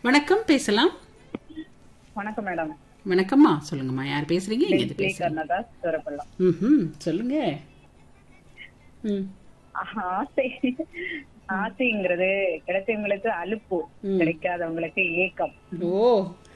வணக்கம் பேசலாம் வணக்கம் மேடம் வணக்கம்மா சொல்லுங்கம்மா யார் பேசுறீங்க எங்க இருந்து டி பேசுறீங்க கர்ணதாஸ் சூரப்பள்ளம் ம் சொல்லுங்க ம் ஆசை ஆசைங்கிறது கிடைச்சவங்களுக்கு அலுப்பு கிடைக்காதவங்களுக்கு ஏக்கம் ஓ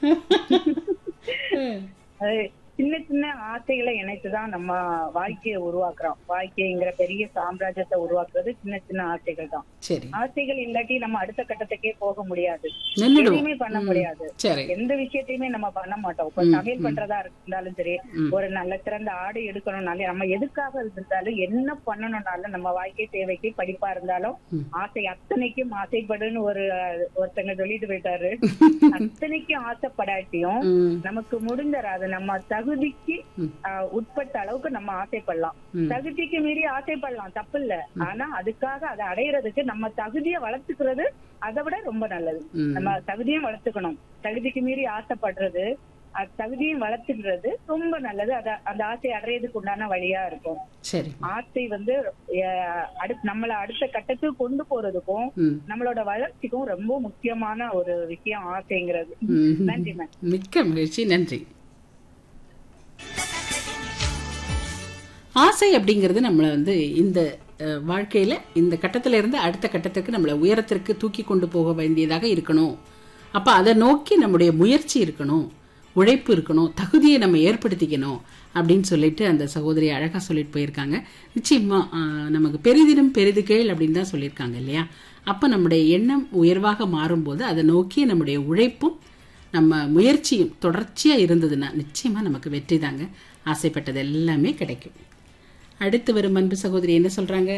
அது சின்ன சின்ன ஆசைகளை இணைத்துதான் நம்ம வாழ்க்கையை உருவாக்குறோம் வாழ்க்கைங்கிற பெரிய சாம்ராஜ்யத்தை உருவாக்குறது சின்ன சின்ன ஆசைகள் தான் சரி ஆசைகள் இல்லாட்டி நம்ம அடுத்த கட்டத்துக்கே போக முடியாது நின்னுடுவோம் எதுவுமே பண்ண முடியாது சரி எந்த விஷயத்தையுமே நம்ம பண்ண மாட்டோம் இப்ப சமையல் பண்றதா இருந்தாலும் சரி ஒரு நல்ல சிறந்த ஆடை எடுக்கணும்னாலும் நம்ம எதுக்காக இருந்தாலும் என்ன பண்ணணும்னாலும் நம்ம வாழ்க்கை தேவைக்கு படிப்பா இருந்தாலும் ஆசை அத்தனைக்கும் ஆசைப்படுன்னு ஒரு அஹ், ஒருத்தங்க சொல்லிட்டு போயிட்டாரு அத்தனைக்கும் ஆசைப்படாட்டியும் ம் நமக்கு முடிஞ்சராது நம்ம தகுதிக்கு அஹ், உட்பட்ட அளவுக்கு நம்ம ஆசைப்படலாம் தகுதிக்கு மீறி ஆசைப்படலாம் தப்பு இல்ல ஆனா அதுக்காக அதை அடையிறதுக்கு நம்ம தகுதியை வளர்த்துக்கிறது அதை விட ரொம்ப நல்லது ம். நம்ம தகுதியும் வளர்த்துக்கணும் தகுதிக்கு மீறி ஆசைப்படுறது அது தகுதியும் வளர்த்துக்கிறது ரொம்ப நல்லது அத அந்த ஆசை அடையிறதுக்கு உண்டான வழியா இருக்கும் சரி ஆசை வந்து அஹ், அடுத்து நம்மள அடுத்த கட்டத்துக்கு கொண்டு போறதுக்கும் ம் நம்மளோட வளர்ச்சிக்கும் ரொம்ப முக்கியமான ஒரு விஷயம் ஆசைங்கிறது ம். நன்றி மேம் மிக்க மகிழ்ச்சி நன்றி ஆசை அப்படிங்கிறது நம்மளை வந்து இந்த அஹ், வாழ்க்கையில இந்த கட்டத்துல இருந்து அடுத்த கட்டத்துக்கு நம்மளை உயரத்திற்கு தூக்கி கொண்டு போக வேண்டியதாக இருக்கணும் அப்ப அதை நோக்கி நம்முடைய முயற்சி இருக்கணும் உழைப்பு இருக்கணும் தகுதியை நம்ம ஏற்படுத்திக்கணும் அப்படின்னு சொல்லிட்டு அந்த சகோதரி அழகா சொல்லிட்டு போயிருக்காங்க நிச்சயமா ஆஹ், நமக்கு பெரிதினும் பெரிது கேள் அப்படின்னு தான் சொல்லியிருக்காங்க இல்லையா அப்ப நம்முடைய எண்ணம் உயர்வாக மாறும்போது அதை நோக்கி நம்முடைய உழைப்பும் நம்ம முயற்சியும் தொடர்ச்சியா இருந்ததுன்னா நிச்சயமா நமக்கு வெற்றி தாங்க ஆசைப்பட்டது எல்லாமே கிடைக்கும் அடுத்து வரும் அன்பு சகோதரி என்ன சொல்றாங்க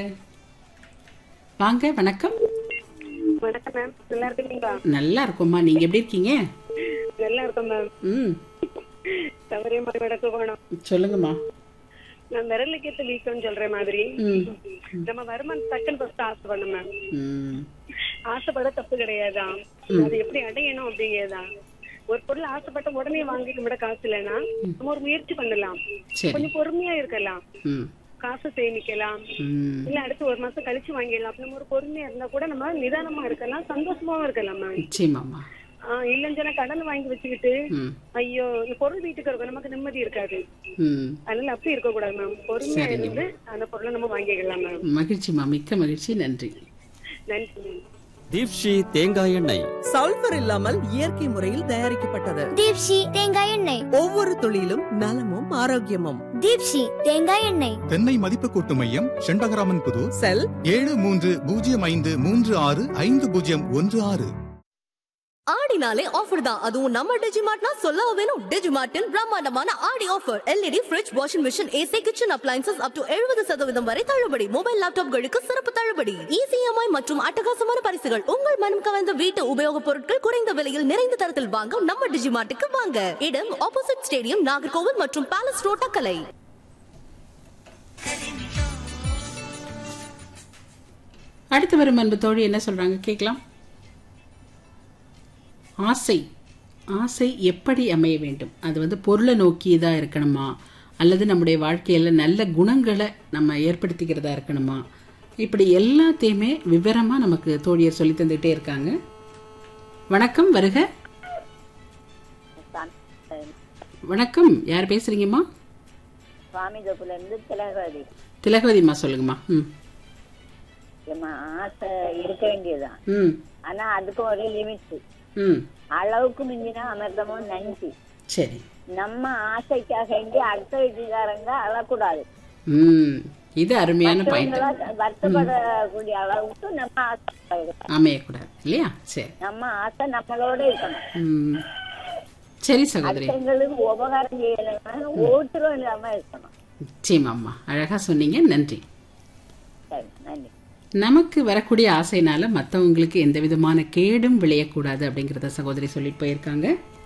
வாங்க வணக்கம் வணக்கம் மேம் நல்லா இருக்கீங்களா நல்லா இருக்கோம்மா நீங்க எப்படி இருக்கீங்க நல்லா இருக்கோம் மேம் ம் சௌகரியமா வடக்கு போனோம் சொல்லுங்கம்மா நான் விரலுக்கு ஏத்த வீக்கம்னு சொல்ற மாதிரி ம் நம்ம வருமானம் டக்குன்னு ஃபர்ஸ்ட் ஆசைப்படணும் மேம் ம் ஆசைப்பட தப்பு கிடையாதான் அது எப்படி அடையணும் அப்படிங்கிறதான் ஒரு பொருள் ஆசைப்பட்ட உடனே வாங்கிக்க விட காசு இல்லைன்னா நம்ம ஒரு முயற்சி பண்ணலாம் சரி கொஞ்சம் பொறுமையா இருக்கலாம் ம் காசு சேமிக்கலாம் ம் இல்ல அடுத்து ஒரு மாசம் கழிச்சு வாங்கிடலாம் அப்ப நம்ம ஒரு பொறுமையா இருந்தா கூட நம்ம நிதானமா இருக்கலாம் சந்தோஷமாவும் இருக்கலாம் மேம் நிச்சயமாம்மா ஆஹ் இல்லைன்னு சொன்னா கடன் வாங்கி வச்சுக்கிட்டு ம் ஐயோ இந்த பொருள் வீட்டுக்கு இருக்கும் நமக்கு நிம்மதி இருக்காது ம் அதனால அப்படி இருக்க கூடாது மேம் பொறுமையா இருந்து அந்த பொருளை நம்ம வாங்கிக்கலாம் மேம் மகிழ்ச்சிம்மா மிக்க மகிழ்ச்சி நன்றி நன்றி மேம் தீப்ஷி தேங்காய் எண்ணெய் சல்பர் இல்லாமல் இயற்கை முறையில் தயாரிக்கப்பட்டது தீப்ஷி தேங்காய் எண்ணெய் ஒவ்வொரு துளியிலும் நலமும் ஆரோக்கியமும் தீப்ஷி தேங்காய் எண்ணெய் தென்னை மதிப்பு கூட்டு மையம் செண்பகராமன் புதூர் செல் ஏழு மூன்று பூஜ்ஜியம் ஐந்து மூன்று ஆறு ஐந்து பூஜ்ஜியம் ஒன்று ஆறு ஆடினாலே ஆஃபர் தான் அதுவும் நம்ம டிஜிமார்ட்னா சொல்லவா வேணும் டிஜிமார்ட்டில் பிரம்மாண்டமான Aadi offer LED fridge washing machine AC kitchen appliances up to எழுபது சதவீதம் வரை தள்ளுபடி மொபைல் லேப்டாப்களுக்கு சிறப்பு தள்ளுபடி இசிஎம்ஐ மற்றும் அட்டகாசமான பரிசுகள் உங்கள் மனம் கவர்ந்த வீட்டு உபயோகப் பொருட்கள் குறைந்த விலையில் நிறைந்த தரத்தில் வாங்க நம்ம டிஜிமார்ட்டுக்கு வாங்க இடம் ஆப்போசிட் ஸ்டேடியம் நாகர்கோவில் மற்றும் பேலஸ் ரோட் அக்கலை அடுத்து வரும் அன்பு தோழி என்ன சொல்றாங்க கேட்கலாம் ஆசை ஆசை எப்படி அமைய வேண்டும் அது வந்து பொருளை நோக்கியதா இருக்கணுமா அல்லது நம்முடைய வாழ்க்கையில நல்ல குணங்களை நம்ம ஏற்படுத்திக்கிறதா இருக்கணுமா இப்படி எல்லாத்தையுமே விவரமா நமக்கு தோழியர் சொல்லி தந்துகிட்டே இருக்காங்க வணக்கம் வருக வணக்கம் யார் பேசுறீங்கம்மா சுவாமிதப்புல இருந்து திலகவதி திலகவதிம்மா சொல்லுங்கம்மா ம் ஏம்மா, ஆசை இருக்க வேண்டியதுதான் ம் ஆனா அதுக்கு ஒரு லிமிட் ம் அளவுக்கு மிஞ்சினா அமிர்தமும் நஞ்சு சரி நம்ம ஆசைக்காக வேண்டி அடுத்த வீட்டுக்காரங்க அழக்கூடாது ம் இது அருமையான பாயிண்ட் மற்றவங்களா வருத்தப்படக்கூடிய அளவுக்கு நம்ம ஆசை இருக்கணும். அமையக்கூடாது இல்லையா சரி நம்ம ஆசை நம்மளோட இருக்கணும் ம். சரி சகோதரி அடுத்தவங்களுக்கு உபகாரம் செய்யலைன்னா ஓட்டுரும் இல்லாம இருக்கணும் நிச்சயமாம்மா அழகா சொன்னீங்க நன்றி சரி நன்றி நமக்கு வரக்கூடிய ஆசைனால மற்றவங்களுக்கு எந்த விதமான கேடும் விளையக்கூடாது அப்படிங்கிறத சகோதரி சொல்லிட்டு போயிருக்காங்க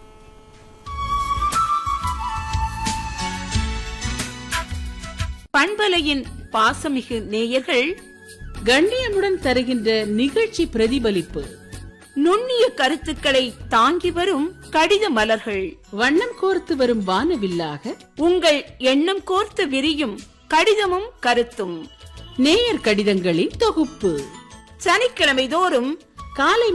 பண்பலையின் பாசமிகு நேயர்கள் கண்ணியமுடன் தருகின்ற நிகழ்ச்சி பிரதிபலிப்பு நுண்ணிய கருத்துக்களை தாங்கி வரும் கடித மலர்கள் வண்ணம் கோர்த்து வரும் வானவில்லாக உங்கள் எண்ணம் கோர்த்து விரியும் கடிதமும் கருத்தும் நேயர் கடிதங்களின் தொகுப்பு சனிக்கிழமை தோறும் காலை